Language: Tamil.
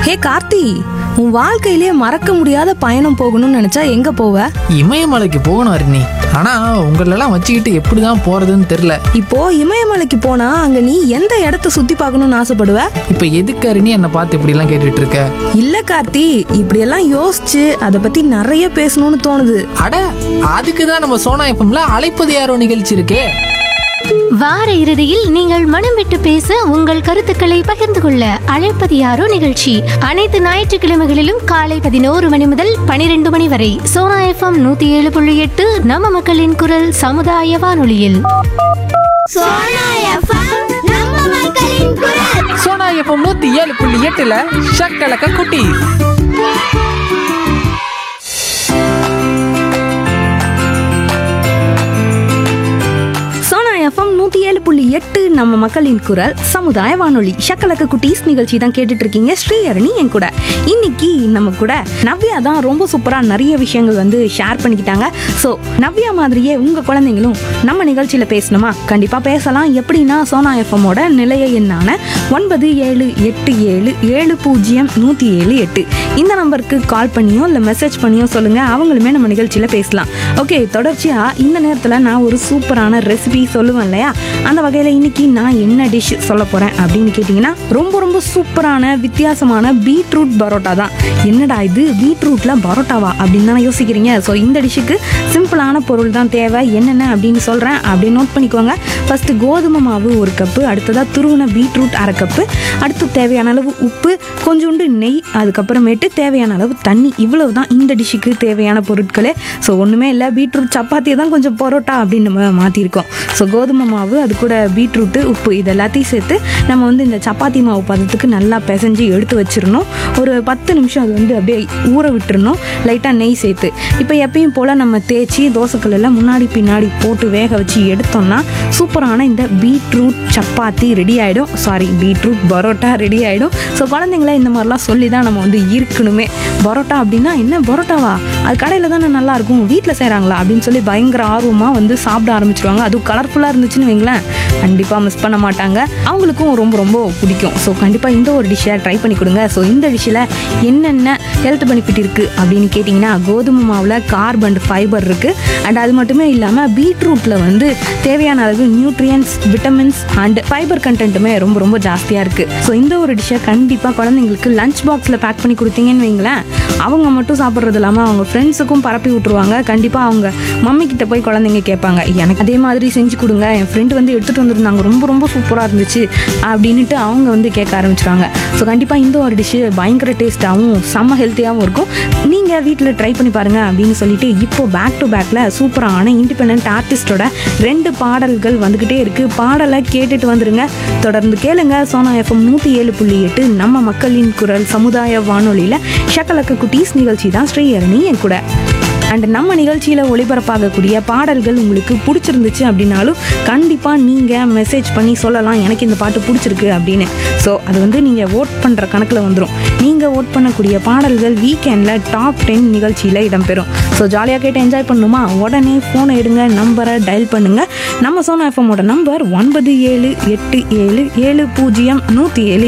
ஹே கார்த்தி உன் வாழ்க்கையிலே மறக்க முடியாத பயணம் போகணும்னு நினைச்சா எங்க போவ இமயமலைக்கு போகணும் அருணி ஆனா உங்களெல்லாம் வச்சுக்கிட்டு எப்படிதான் போறதுன்னு தெரியல இப்போ இமயமலைக்கு போனா அங்க நீ எந்த இடத்த சுத்தி பார்க்கணும்னு ஆசைப்படுவ இப்ப எதுக்கு அருணி என்னை பார்த்து இப்படி எல்லாம் கேட்டுட்டு இருக்க இல்ல கார்த்தி இப்படியெல்லாம் யோசிச்சு அதை பத்தி நிறைய பேசணும்னு தோணுது அட அதுக்கு தான் நம்ம சோனா எஃப்எம்ல அழைப்பது யாரோ நிகழ்ச்சி இருக்கே வார இறுதியில் நீங்கள் மனம் விட்டு பேச உங்கள் கருத்துக்களை பகிர்ந்து கொள்ள அழைப்பது யாரோ நிகழ்ச்சி அனைத்து ஞாயிற்றுக்கிழமைகளிலும் காலை பதினோரு மணி முதல் பனிரெண்டு மணி வரை சோனா எஃப்எம் நூத்தி ஏழு புள்ளி எட்டு நம்ம மக்களின் குரல் சமுதாய வானொலியில் சோனா எஃப்எம் நம்ம மக்களின் குரல் சோனா எஃப்எம் நூத்தி ஏழு புள்ளி எட்டுல ஷக்கலக்க குட்டி சோனா எஃப்எம் நூத்தி ஏழு புள்ளி எட்டு நம்ம மக்களின் குரல் சமுதாய வானொலி ஷக்கலக்க குட்டீஸ் நிகழ்ச்சி தான் கேட்டுட்டு இருக்கீங்க ஸ்ரீஹரணி என் கூட இன்னைக்கு நம்ம கூட நவ்யா தான் ரொம்ப சூப்பரா நிறைய விஷயங்கள் வந்து ஷேர் பண்ணிக்கிட்டாங்க ஸோ நவ்யா மாதிரியே உங்க குழந்தைங்களும் நம்ம நிகழ்ச்சியில பேசணுமா கண்டிப்பா பேசலாம் எப்படின்னா சோனா எஃப்எம்மோட நிலைய எண்ணான ஒன்பது ஏழு எட்டு ஏழு ஏழு பூஜ்ஜியம் நூத்தி ஏழு எட்டு இந்த நம்பருக்கு கால் பண்ணியோ இல்லை மெசேஜ் பண்ணியோ சொல்லுங்க அவங்களுமே நம்ம நிகழ்ச்சியில பேசலாம் ஓகே தொடர்ச்சியா இந்த நேரத்தில் நான் ஒரு சூப்பரான ரெசிபி சொல்லுவேன் இல்லையா அந்த வகையில் இன்னைக்கு நான் என்ன டிஷ் சொல்ல போறேன் அப்படின்னு கேட்டிங்கன்னா ரொம்ப ரொம்ப சூப்பரான வித்தியாசமான பீட்ரூட் பரோட்டா தான் என்னடா இது பீட்ரூட்ல பரோட்டாவா அப்படின்னு தானே யோசிக்கிறீங்க ஸோ இந்த டிஷ்ஷுக்கு சிம்பிளான பொருள் தான் தேவை என்னென்ன அப்படின்னு சொல்கிறேன் அப்படின்னு நோட் பண்ணிக்கோங்க ஃபர்ஸ்ட் கோதுமை மாவு ஒரு கப்பு அடுத்ததாக துருவின பீட்ரூட் அரை கப்பு அடுத்து தேவையான அளவு உப்பு கொஞ்சோண்டு நெய் அதுக்கப்புறமேட்டு தேவையான அளவு தண்ணி இவ்வளவு தான் இந்த டிஷ்ஷுக்கு தேவையான பொருட்களே ஸோ ஒன்றுமே இல்லை பீட்ரூட் சப்பாத்தியை தான் கொஞ்சம் பரோட்டா அப்படின்னு நம்ம மாற்றிருக்கோம் ஸோ கோதுமை மாவு அது கூட பீட்ரூட்டு உப்பு இது எல்லாத்தையும் சேர்த்து நம்ம வந்து இந்த சப்பாத்தி மாவு பதத்துக்கு நல்லா பிசைஞ்சு எடுத்து வச்சிடணும் ஒரு பத்து நிமிஷம் அது வந்து அப்படியே ஊற விட்டுறணும் லைட்டாக நெய் சேர்த்து இப்போ எப்பயும் போல் நம்ம தேய்ச்சி தோசைக்கல்லில் முன்னாடி பின்னாடி போட்டு வேக வச்சு எடுத்தோம்னா சூப்பரான இந்த பீட்ரூட் சப்பாத்தி ரெடி ஆகிடும் சாரி பீட்ரூட் பரோட்டா ரெடி ஆகிடும் ஸோ குழந்தைங்கள இந்த மாதிரிலாம் சொல்லி தான் நம்ம வந்து இருக்கணுமே பரோட்டா அப்படின்னா என்ன பரோட்டாவா அது கடையில் தானே நல்லா இருக்கும் வீட்டில் செய்கிறாங்களா அப்படின்னு சொல்லி பயங்கர ஆர்வமாக வந்து சாப்பிட ஆரம்பிச்சிருவாங்க அதுவும் கலர்ஃபுல்லாக இருந்துச்சுன்னு வைங்களேன் கண்டிப்பாக மிஸ் பண்ண மாட்டாங்க அவங்களுக்கும் ரொம்ப ரொம்ப பிடிக்கும் ஸோ கண்டிப்பாக இந்த ஒரு டிஷ்ஷை ட்ரை பண்ணி கொடுங்க ஸோ இந்த டிஷ்ஷில் என்னென்ன ஹெல்த் பெனிஃபிட் இருக்குது அப்படின்னு கேட்டிங்கன்னா கோதுமை மாவில் கார்ப் அண்ட் ஃபைபர் இருக்குது அண்ட் அது மட்டுமே இல்லாமல் பீட்ரூட்டில் வந்து தேவையான அளவு நியூட்ரியன்ஸ் விட்டமின்ஸ் அண்ட் ஃபைபர் கண்டென்ட்டுமே ரொம்ப ரொம்ப ஜாஸ்தியாக இருக்குது ஸோ இந்த ஒரு டிஷ்ஷை கண்டிப்பாக குழந்தைங்களுக்கு லஞ்ச் பாக்ஸில் பேக் பண்ணி கொடுத்தீங்கன்னு வைங்களேன் அவங்க மட்டும் சாப்பிட்றது இல்லாமல் அவங்க ஃப்ரெண்ட்ஸுக்கும் பரப்பி விட்ருவாங்க கண்டிப்பாக அவங்க மம்மி கிட்ட போய் குழந்தைங்க கேட்பாங்க எனக்கு அதே மாதிரி செஞ்சு கொடுங்க என் ஃப்ரெண்டு வந்து எடுத்துகிட்டு வந்திருந்தாங்க ரொம்ப ரொம்ப சூப்பராக இருந்துச்சு அப்படின்ட்டு அவங்க வந்து கேட்க ஆரம்பிச்சிருவாங்க ஸோ கண்டிப்பாக இந்த ஒரு டிஷ்ஷு பயங்கர டேஸ்ட்டாகவும் செம்ம ஹெல்த்தியாகவும் இருக்கும் நீங்கள் வீட்டில் ட்ரை பண்ணி பாருங்க அப்படின்னு சொல்லிட்டு இப்போ பேக் டு பேக்கில் சூப்பரான இண்டிபெண்ட் ஆர்டிஸ்டோட ரெண்டு பாடல்கள் வந்துக்கிட்டே இருக்குது பாடலை கேட்டுட்டு வந்துருங்க தொடர்ந்து கேளுங்க சோனா எஃப்எம் நூற்றி ஏழு புள்ளி எட்டு நம்ம மக்களின் குரல் சமுதாய வானொலியில் ஷக்கலக்க குட்டீஸ் நிகழ்ச்சி தான் ஸ்ரீஹரணி என் கூட அண்ட் நம்ம நிகழ்ச்சியில் ஒளிபரப்பாகக்கூடிய பாடல்கள் உங்களுக்கு பிடிச்சிருந்துச்சு அப்படின்னாலும் கண்டிப்பாக நீங்கள் மெசேஜ் பண்ணி சொல்லலாம் எனக்கு இந்த பாட்டு பிடிச்சிருக்கு அப்படின்னு ஸோ அது வந்து நீங்கள் ஓட் பண்ணுற கணக்கில் வந்துடும் நீங்கள் ஓட் பண்ணக்கூடிய பாடல்கள் வீக்கெண்டில் டாப் டென் நிகழ்ச்சியில் இடம்பெறும் ஸோ ஜாலியாக கேட்டு என்ஜாய் பண்ணணுமா உடனே ஃபோனை எடுங்க நம்பரை டயல் பண்ணுங்கள் நம்ம சோனா எஃப்எம்மோட நம்பர் ஒன்பது ஏழு எட்டு ஏழு ஏழு பூஜ்ஜியம் நூற்றி ஏழு